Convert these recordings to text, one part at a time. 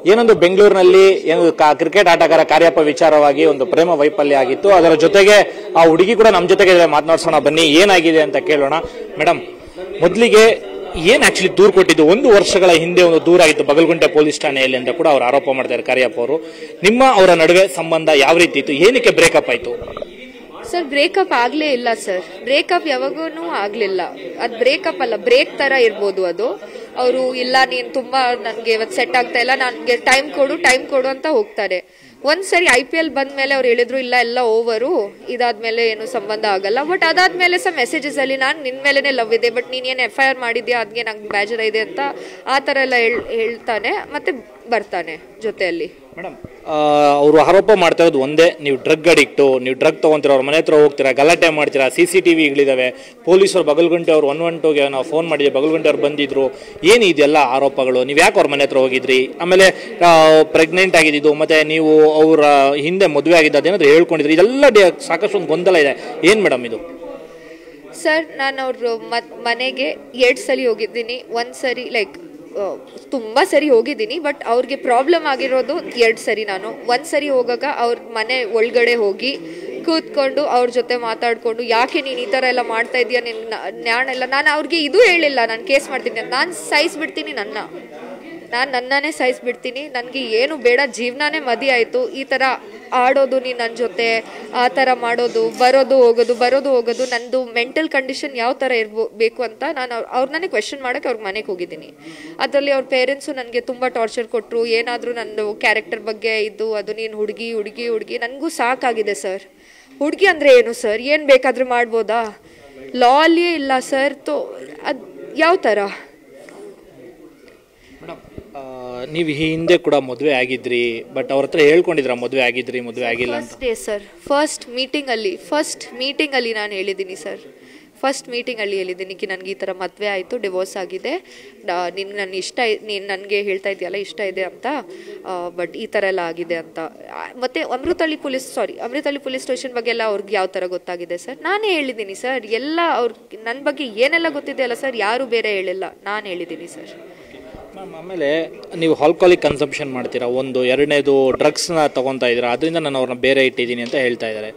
ಏನೊಂದು ಬೆಂಗಳೂರಿನಲ್ಲಿ ಏನು ಕ- ಕ್ರಿಕೆಟ್ ಆಟಗಾರ ಕಾರ್ಯಪ್ಪ ವಿಚಾರವಾಗಿ ಒಂದು ಪ್ರೇಮ ವೈಫಲ್ಯ ಆಗಿತ್ತು ಅದರ ಜೊತೆಗೆ ಆ ಹುಡುಗಿ ಕೂಡ ನಮ್ಮ ಜೊತೆಗೆ ಇದೆ, ಮಾತನಾಡ್ಸೋಣ ಬನ್ನಿ ಏನಾಗಿದೆ ಅಂತ ಕೇಳೋಣ ಮೇಡಮ್ ಮೊದಲಿಗೆ ಏನ್ ಆಕ್ಚುಲಿ ದೂರು ಕೊಟ್ಟಿದ್ದು ಒಂದು ವರ್ಷಗಳ ಹಿಂದೆ ಒಂದು ದೂರ ಆಗಿತ್ತು ಬಗಲ್ಗುಂಟೆ ಪೊಲೀಸ್ ಠಾಣೆಯಲ್ಲಿ ಅಂತ ಕೂಡ ಅವ್ರು ಆರೋಪ ಮಾಡ್ತಾರೆ ಕಾರ್ಯಪ್ಪ ಅವರು ನಿಮ್ಮ ಅವರ ನಡುವೆ ಸಂಬಂಧ ಯಾವ ರೀತಿ ಇತ್ತು ಏನಕ್ಕೆ ಬ್ರೇಕಪ್ ಆಯ್ತು ಸರ್ ಬ್ರೇಕಪ್ ಆಗ್ಲೇ ಇಲ್ಲ ಸರ್ ಬ್ರೇಕಪ್ ಯಾವಾಗೂ ಆಗ್ಲಿಲ್ಲ ಅದ್ ಬ್ರೇಕಪ್ ಅಲ್ಲ ಬ್ರೇಕ್ ತರ ಇರ್ಬೋದು ಅದು ಅವರು ಇಲ್ಲ ನೀನ್ ತುಂಬಾ ನನ್ಗೆ ಇವತ್ತು ಸೆಟ್ ಆಗ್ತಾ ಇಲ್ಲ ನನ್ಗೆ ಟೈಮ್ ಕೊಡು ಟೈಮ್ ಕೊಡು ಅಂತ ಹೋಗ್ತಾರೆ ಒಂದ್ಸರಿ ಐ ಪಿ ಎಲ್ ಬಂದ್ಮೇಲೆ ಅವ್ರು ಹೇಳಿದ್ರು ಇಲ್ಲ ಎಲ್ಲ ಓವರು ಇದಾದ್ಮೇಲೆ ಏನು ಸಂಬಂಧ ಆಗಲ್ಲ ಬಟ್ ಅದಾದ್ಮೇಲೆ ಸಹ ಮೆಸೇಜಸ್ ಅಲ್ಲಿ ನಾನು ನಿನ್ ಮೇಲೆನೆ ಲವ್ ಇದೆ ಬಟ್ ನೀನ್ ಏನ್ ಎಫ್ ಐ ಆರ್ ಮಾಡಿದ್ಯಾ ಅದ್ಗೆ ನಂಗೆ ಬೇಜಾರ ಇದೆ ಅಂತ ಆ ತರ ಎಲ್ಲ ಹೇಳ್- ಹೇಳ್ತಾನೆ ಮತ್ತೆ ಬರ್ತಾನೆ ಜೊತೆಯಲ್ಲಿ ಮೇಡಮ್ ಅವರು ಆರೋಪ ಮಾಡ್ತಾ ಇರೋದು ಒಂದೇ ನೀವು ಡ್ರಗ್ ಅಡಿಕ್ಟು ನೀವು ಡ್ರಗ್ ತಗೊಂತೀರ ಅವ್ರ ಮನೆ ಹತ್ರ ಹೋಗ್ತೀರಾ ಗಲಾಟೆ ಮಾಡ್ತೀರಾ ಸಿ ಸಿ ಟಿ ವಿಗಳಿದಾವೆ ಪೊಲೀಸರು ಬಗಲ್ಗುಂಟೆ ಅವ್ರು ಒನ್ ಒನ್ ಟೂಗೆ ನಾವು ಫೋನ್ ಮಾಡಿದ್ವಿ ಬಗಲ್ಗುಂಟೆ ಅವ್ರು ಬಂದಿದ್ರು ಏನು ಇದೆಲ್ಲ ಆರೋಪಗಳು ನೀವು ಯಾಕೆ ಅವ್ರ ಮನೆ ಹತ್ರ ಹೋಗಿದ್ರಿ ಆಮೇಲೆ ಪ್ರೆಗ್ನೆಂಟ್ ಆಗಿದ್ದು ಮತ್ತೆ ನೀವು ಅವರ ಹಿಂದೆ ಮದುವೆ ಆಗಿದ್ದು ಅದೇನಾದ್ರು ಹೇಳ್ಕೊಂಡಿದ್ರಿ ಇದೆಲ್ಲ ಡೆ- ಸಾಕಷ್ಟು ಒಂದು ಗೊಂದಲ ಇದೆ ಏನು ಮೇಡಮ್ ಇದು ಸರ್ ನಾನು ಅವ್ರ ಮನೆಗೆ ಎರಡು ಸಲ ಹೋಗಿದ್ದೀನಿ ಒಂದು ಸರಿ ಲೈಕ್ ತುಂಬ ಸರಿ ಹೋಗಿದ್ದೀನಿ ಬಟ್ ಅವ್ರಿಗೆ ಪ್ರಾಬ್ಲಮ್ ಆಗಿರೋದು ಎರಡು ಸರಿ ನಾನು ಒಂದು ಸರಿ ಹೋಗಾಗ ಅವ್ರ ಮನೆ ಒಳಗಡೆ ಹೋಗಿ ಕೂತ್ಕೊಂಡು ಅವ್ರ ಜೊತೆ ಮಾತಾಡ್ಕೊಂಡು ಯಾಕೆ ನೀನು ಈ ಥರ ಎಲ್ಲ ಮಾಡ್ತಾ ಇದೀಯ ನಿನ್ನ ನ್ಯಾಣ ನಾನು ಅವ್ರಿಗೆ ಇದು ಹೇಳಿಲ್ಲ ನಾನು ಕೇಸ್ ಮಾಡ್ತೀನಿ ಅಂತ ನಾನು ಸಾಯಿಸ್ಬಿಡ್ತೀನಿ ನನ್ನ ನಾನು ನನ್ನನ್ನೇ ಸಾಯಿಸ್ಬಿಡ್ತೀನಿ ನನಗೆ ಏನು ಬೇಡ ಜೀವನನೇ ಮದಿ ಆಯಿತು ಈ ಥರ ಆಡೋದು ನೀನು ನನ್ನ ಜೊತೆ ಆ ಥರ ಮಾಡೋದು ಬರೋದು ಹೋಗೋದು ಬರೋದು ಹೋಗೋದು ನಂದು ಮೆಂಟಲ್ ಕಂಡೀಷನ್ ಯಾವ ಥರ ಇರ್ಬೋ ಬೇಕು ಅಂತ ನಾನು ಅವ್ರ ಅವ್ರನ್ನೇ ಕ್ವೆಶನ್ ಮಾಡೋಕ್ಕೆ ಅವ್ರ ಮನೆಗೆ ಹೋಗಿದ್ದೀನಿ ಅದರಲ್ಲಿ ಅವ್ರ ಪೇರೆಂಟ್ಸು ನನಗೆ ತುಂಬ ಟಾರ್ಚರ್ ಕೊಟ್ಟರು ಏನಾದರೂ ನಂದು ಕ್ಯಾರೆಕ್ಟರ್ ಬಗ್ಗೆ ಇದು ಅದು ನೀನು ಹುಡುಗಿ ಹುಡುಗಿ ಹುಡುಗಿ ನನಗೂ ಸಾಕಾಗಿದೆ ಸರ್ ಹುಡುಗಿ ಅಂದರೆ ಏನು ಸರ್ ಏನು ಬೇಕಾದರೂ ಮಾಡ್ಬೋದಾ ಲಾಲಿಯೇ ಇಲ್ಲ ಸರ್ ತೋ ಅದು ಯಾವ ಥರ ಮೇಡಮ್ ನೀವು ಈ ಹಿಂದೆ ಕೂಡ ಮದುವೆ ಆಗಿದ್ರಿ ಬಟ್ ಅವ್ರ ಹತ್ರ ಹೇಳ್ಕೊಂಡಿದ್ರ ಮದುವೆ ಆಗಿದ್ರಿ ಮದುವೆ ಆಗಿಲ್ಲ ಅಂತ ಫಸ್ಟ್ ಡೇ ಸರ್ ಫಸ್ಟ್ ಮೀಟಿಂಗಲ್ಲಿ ಫಸ್ಟ್ ಮೀಟಿಂಗಲ್ಲಿ ನಾನು ಹೇಳಿದ್ದೀನಿ ಸರ್ ಫಸ್ಟ್ ಮೀಟಿಂಗಲ್ಲಿ ಹೇಳಿದ್ದೀನಿ ಕಿ ನನಗೆ ಈ ಥರ ಮದುವೆ ಆಯಿತು ಡಿವೋರ್ಸ್ ಆಗಿದೆ ನಿನ್ಗೆ ನನ್ನ ಇಷ್ಟ ನೀನು ನನಗೆ ಹೇಳ್ತಾ ಇದೆಯಲ್ಲ ಇಷ್ಟ ಇದೆ ಅಂತ ಬಟ್ ಈ ಥರ ಎಲ್ಲ ಆಗಿದೆ ಅಂತ ಆ, ಮತ್ತೆ Amruthahalli police sorry Amruthahalli police station ಬಗ್ಗೆ ಎಲ್ಲ ಅವ್ರಿಗೆ ಯಾವ ಥರ ಗೊತ್ತಾಗಿದೆ ಸರ್ ನಾನೇ ಹೇಳಿದ್ದೀನಿ ಸರ್ ಎಲ್ಲ ಅವ್ರ ನನ್ನ ಬಗ್ಗೆ ಏನೆಲ್ಲ ಗೊತ್ತಿದೆ ಅಲ್ಲ ಸರ್ ಯಾರೂ ಬೇರೆ ಹೇಳಿಲ್ಲ ನಾನು ಹೇಳಿದ್ದೀನಿ ಸರ್ ಮ್ಯಾಮ್ ಆಮೇಲೆ ನೀವು ಆಲ್ಕೋಹಾಲಿಕ್ ಕನ್ಸಂಪ್ಷನ್ ಮಾಡ್ತೀರಾ ಒಂದು ಎರಡನೇದು ಡ್ರಗ್ಸ್ನ ತಗೊತಾ ಇದ್ದೀರಾ ಅದರಿಂದ ನಾನು ಅವ್ರನ್ನ ಬೇರೆ ಇಟ್ಟಿದ್ದೀನಿ ಅಂತ ಹೇಳ್ತಾ ಇದ್ದಾರೆ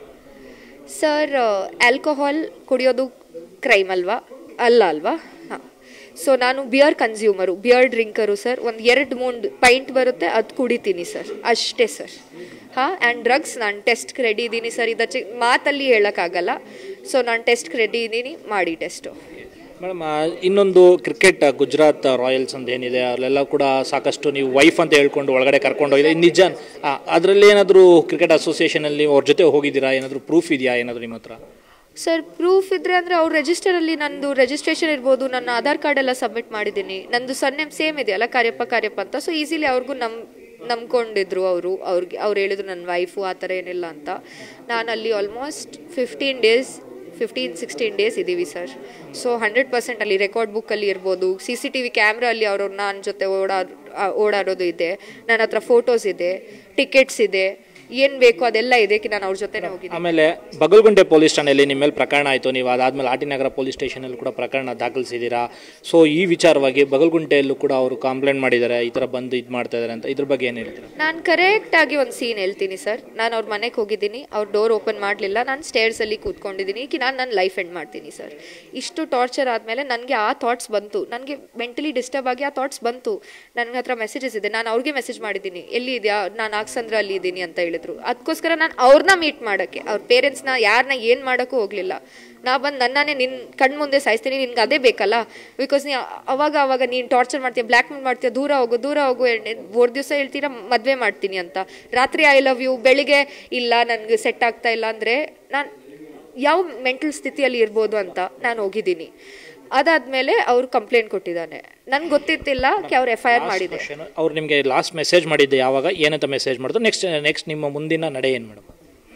ಸರ್ ಆಲ್ಕೋಹಾಲ್ ಕುಡಿಯೋದು ಕ್ರೈಮ್ ಅಲ್ವಾ ಅಲ್ಲ ಅಲ್ವಾ ಹಾಂ ಸೊ ನಾನು beer consumer beer drinker sir ಒಂದು ಎರಡು ಮೂರು ಪೈಂಟ್ ಬರುತ್ತೆ ಅದು ಕುಡಿತೀನಿ ಸರ್ ಅಷ್ಟೇ ಸರ್ ಹಾಂ ಆ್ಯಂಡ್ ಡ್ರಗ್ಸ್ ನಾನು ಟೆಸ್ಟ್ಗೆ ರೆಡಿ ಇದ್ದೀನಿ ಸರ್ ಇದಕ್ಕೆ ಮಾತಲ್ಲಿ ಹೇಳೋಕ್ಕಾಗಲ್ಲ ಸೊ ನಾನು ಟೆಸ್ಟ್ಗೆ ರೆಡಿ ಇದ್ದೀನಿ ಮಾಡಿ ಟೆಸ್ಟು ಮೇಡಮ್ ಇನ್ನೊಂದು ಕ್ರಿಕೆಟ್ ಗುಜರಾತ್ ರಾಯಲ್ಸ್ ಅಂತ ಏನಿದೆ ಅಲ್ಲೆಲ್ಲ ಕೂಡ ಸಾಕಷ್ಟು ನೀವು ವೈಫ್ ಅಂತ ಹೇಳ್ಕೊಂಡು ಒಳಗಡೆ ಕರ್ಕೊಂಡು ಹೋಗಿದೆ ಇದು ನಿಜ ಅದರಲ್ಲಿ ಏನಾದರೂ ಕ್ರಿಕೆಟ್ ಅಸೋಸಿಯೇಷನಲ್ಲಿ ಅವ್ರ ಜೊತೆ ಹೋಗಿದ್ದೀರಾ ಏನಾದರೂ ಪ್ರೂಫ್ ಇದೆಯಾ ಏನಾದರೂ ನಿಮ್ಮ ಹತ್ರ ಸರ್ ಪ್ರೂಫ್ ಇದ್ರೆ ಅಂದರೆ ಅವ್ರ ರಿಜಿಸ್ಟರಲ್ಲಿ ನಂದು ರಿಜಿಸ್ಟ್ರೇಷನ್ ಇರ್ಬೋದು ನನ್ನ ಆಧಾರ್ ಕಾರ್ಡ್ ಎಲ್ಲ ಸಬ್ಮಿಟ್ ಮಾಡಿದ್ದೀನಿ ನಂದು ಸನ್ನೇಮ್ ಸೇಮ್ ಇದೆಯಲ್ಲ ಕಾರ್ಯಪ್ಪ ಕಾರ್ಯಪ್ಪ ಅಂತ ಸೊ ಈಸಿಲಿ ಅವ್ರಿಗೂ ನಮ್ ನಂಬ್ಕೊಂಡಿದ್ರು ಅವರು ಅವ್ರಿಗೆ ಅವ್ರು ಹೇಳಿದ್ರು ನನ್ನ ವೈಫು ಆ ಥರ ಏನಿಲ್ಲ ಅಂತ ನಾನು ಅಲ್ಲಿ almost fifteen days fifteen sixteen days ಇದ್ದೀವಿ ಸರ್ ಸೊ ಹಂಡ್ರೆಡ್ ಪರ್ಸೆಂಟ್ ಅಲ್ಲಿ ರೆಕಾರ್ಡ್ ಬುಕ್ಕಲ್ಲಿ ಇರ್ಬೋದು C C T V camera ಅಲ್ಲಿ ಅವರು ನನ್ನ ಜೊತೆ ಓಡಾ ಆ, ಓಡಾಡೋದು ಇದೆ ನನ್ನ ಹತ್ರ ಫೋಟೋಸ್ ಇದೆ ಟಿಕೆಟ್ಸ್ ಇದೆ ಏನು ಬೇಕು ಅದೆಲ್ಲ ಇದೆ ಕಿ ನಾನು ಅವ್ರ ಜೊತೆನೇ ಹೋಗಿದ್ದೀನಿ ಆಮೇಲೆ ಬಗಲ್ಗುಂಟೆ ಪೊಲೀಸ್ ಠಾಣೆಯಲ್ಲಿ ನಿಮ್ಮ ಮೇಲೆ ಪ್ರಕರಣ ಆಯಿತು ನೀವು ಅದಾದಮೇಲೆ ಆಟಿನಗರ ಪೊಲೀಸ್ ಸ್ಟೇಷನಲ್ಲಿ ಕೂಡ ಪ್ರಕರಣ ದಾಖಲಿಸಿದ್ದೀರಾ ಸೊ ಈ ವಿಚಾರವಾಗಿ ಬಗಲ್ಗುಂಟೆಯಲ್ಲೂ ಕೂಡ ಅವರು ಕಂಪ್ಲೇಂಟ್ ಮಾಡಿದ್ದಾರೆ ಈ ಥರ ಬಂದು ಇದು ಮಾಡ್ತಾ ಇದ್ದಾರೆ ಅಂತ ಇದ್ರ ಬಗ್ಗೆ ಏನು ಹೇಳ್ತೀರಾ ನಾನು ಕರೆಕ್ಟಾಗಿ ಒಂದು ಸೀನ್ ಹೇಳ್ತೀನಿ ಸರ್ ನಾನು ಅವ್ರ ಮನೆಗೆ ಹೋಗಿದ್ದೀನಿ ಅವ್ರ ಡೋರ್ ಓಪನ್ ಮಾಡಲಿಲ್ಲ ನಾನು ಸ್ಟೇರ್ಸಲ್ಲಿ ಕೂತ್ಕೊಂಡಿದ್ದೀನಿ ಕಿ ನಾನು ನನ್ನ ಲೈಫ್ ಎಂಡ್ ಮಾಡ್ತೀನಿ ಸರ್ ಇಷ್ಟು ಟಾರ್ಚರ್ ಆದಮೇಲೆ ನನಗೆ ಆ ಥಾಟ್ಸ್ ಬಂತು ನನಗೆ ಮೆಂಟಲಿ ಡಿಸ್ಟರ್ಬ್ ಆಗಿ ಆ ಥಾಟ್ಸ್ ಬಂತು ನನ್ನ ಹತ್ರ ಮೆಸೇಜಸ್ ಇದೆ ನಾನು ಅವ್ರಿಗೆ ಮೆಸೇಜ್ ಮಾಡಿದ್ದೀನಿ ಎಲ್ಲಿ ಇದೆಯಾ ನಾನು ಆಕ್ಸಂದ್ರ ಅಲ್ಲಿ ಇದ್ದೀನಿ ಅಂತ ಹೇಳಿದ್ರು ಅದಕ್ಕೋಸ್ಕರ ನಾನು ಅವ್ರನ್ನ ಮೀಟ್ ಮಾಡೋಕ್ಕೆ ಅವ್ರ ಪೇರೆಂಟ್ಸ್ನ ಯಾರನ್ನ ಏನು ಮಾಡೋಕ್ಕೂ ಹೋಗಲಿಲ್ಲ ನಾ ಬಂದು ನನ್ನನ್ನೇ ನಿನ್ನ ಕಣ್ಣು ಮುಂದೆ ಸಾಯಿಸ್ತೀನಿ ನಿನ್ಗೆ ಅದೇ ಬೇಕಲ್ಲ ಬಿಕಾಸ್ ನೀ ಅವಾಗ ಅವಾಗ ನೀನು ಟಾರ್ಚರ್ ಮಾಡ್ತೀಯ ಬ್ಲ್ಯಾಕ್ ಮೇಲ್ ಮಾಡ್ತೀಯ ದೂರ ಹೋಗು ದೂರ ಹೋಗು ಮೂರು ದಿವಸ ಹೇಳ್ತೀರಾ ಮದುವೆ ಮಾಡ್ತೀನಿ ಅಂತ ರಾತ್ರಿ ಐ ಲವ್ ಯು ಬೆಳಿಗ್ಗೆ ಇಲ್ಲ ನನಗೆ ಸೆಟ್ ಆಗ್ತಾ ಇಲ್ಲ ಅಂದರೆ ನಾನು ಯಾವ ಮೆಂಟಲ್ ಸ್ಥಿತಿಯಲ್ಲಿ ಇರ್ಬೋದು ಅಂತ ನಾನು ಹೋಗಿದ್ದೀನಿ ಅದಾದಮೇಲೆ ಅವ್ರು ಕಂಪ್ಲೇಂಟ್ ಕೊಟ್ಟಿದ್ದಾನೆ ನನ್ಗೆ ಗೊತ್ತಿತ್ತಿಲ್ಲ ಕಿ ಅವ್ರು ಎಫ್ ಐ ಆರ್ ಮಾಡಿದೆ ಅವ್ರು ನಿಮಗೆ ಲಾಸ್ಟ್ ಮೆಸೇಜ್ ಮಾಡಿದ್ದೆ ಯಾವಾಗ ಏನಂತ ಮೆಸೇಜ್ ಮಾಡಿದ್ರು ನೆಕ್ಸ್ಟ್ ನೆಕ್ಸ್ಟ್ ನಿಮ್ಮ ಮುಂದಿನ ನಡೆ ಏನು ಮೇಡಮ್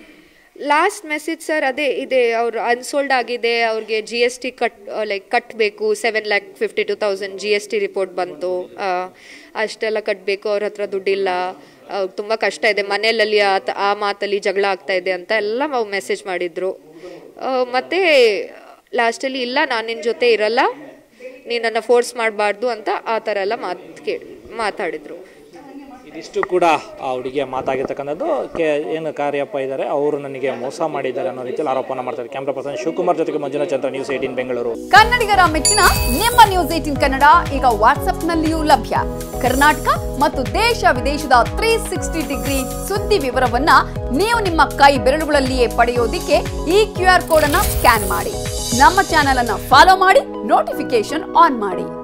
ಲಾಸ್ಟ್ ಮೆಸೇಜ್ ಸರ್ ಅದೇ ಇದೆ ಅವ್ರು ಅನ್ಸೋಲ್ಡ್ ಆಗಿದೆ ಅವ್ರಿಗೆ G S T cut like ಕಟ್ಟಬೇಕು seven lakh fifty two thousand G S T report ಬಂತು ಆ, ಅಷ್ಟೆಲ್ಲ ಕಟ್ಟಬೇಕು ಅವ್ರ ಹತ್ರ ದುಡ್ಡಿಲ್ಲ ಅವ್ರಿಗೆ ತುಂಬ ಕಷ್ಟ ಇದೆ ಮನೆಯಲ್ಲಿ ಆ ತ- ಆ ಮಾತಲ್ಲಿ ಜಗಳ ಆಗ್ತಾ ಇದೆ ಅಂತ ಎಲ್ಲ ಅವ್ರು ಮೆಸೇಜ್ ಮಾಡಿದ್ರು ಆ, ಮತ್ತೆ ಲಾಸ್ಟಲ್ಲಿ ಇಲ್ಲ ನಾನು ನಿನ್ನ ಜೊತೆ ಇರಲ್ಲ ನೀನು ನನ್ನ ಫೋರ್ಸ್ ಮಾಡಬಾರ್ದು ಅಂತ ಆ ಥರ ಎಲ್ಲ ಮಾತು ಕೇಳಿ ಮಾತಾಡಿದ್ರು ಇಷ್ಟು ಕೂಡ ಆ ಹುಡುಗಿಯ ಮಾತಾಗಿರ್ತಕ್ಕಂಥದ್ದು ಕೆ ಏನು ಕಾರ್ಯಪ್ಪ ಇದ್ದಾರೆ ಅವರು ನನಗೆ ಮೋಸ ಮಾಡಿದ್ದಾರೆ ಅನ್ನೋ ರೀತಿಯಲ್ಲಿ ಆರೋಪನ ಮಾಡ್ತಾರೆ ಕ್ಯಾಮ್ರಾ ಪರ್ಸನ್ ಶಿವಕುಮಾರ್ ಜೊತೆಗೆ ಮಂಜುನಾಥ್ ಚಂದ್ರ ನ್ಯೂಸ್ ಏಟೀನ್ ಬೆಂಗಳೂರು ಕನ್ನಡಿಗರ ಮೆಚ್ಚಿನ ನಿಮ್ಮ ನ್ಯೂಸ್ ಏಟಿನ್ ಕನ್ನಡ ಈಗ ವಾಟ್ಸ್ಆಪ್ನಲ್ಲಿಯೂ ಲಭ್ಯ ಕರ್ನಾಟಕ ಮತ್ತು ದೇಶ ವಿದೇಶದ ತ್ರೀ ಸಿಕ್ಸ್ಟಿ ಡಿಗ್ರಿ ಸುದ್ದಿ ವಿವರವನ್ನ ನೀವು ನಿಮ್ಮ ಕೈ ಬೆರಳುಗಳಲ್ಲಿಯೇ ಪಡೆಯೋದಿಕ್ಕೆ ಈ ಕ್ಯೂ ಆರ್ ಕೋಡ್ ಅನ್ನ ಸ್ಕ್ಯಾನ್ ಮಾಡಿ ನಮ್ಮ ಚಾನೆಲ್ ಅನ್ನ ಫಾಲೋ ಮಾಡಿ ನೋಟಿಫಿಕೇಶನ್ ಆನ್ ಮಾಡಿ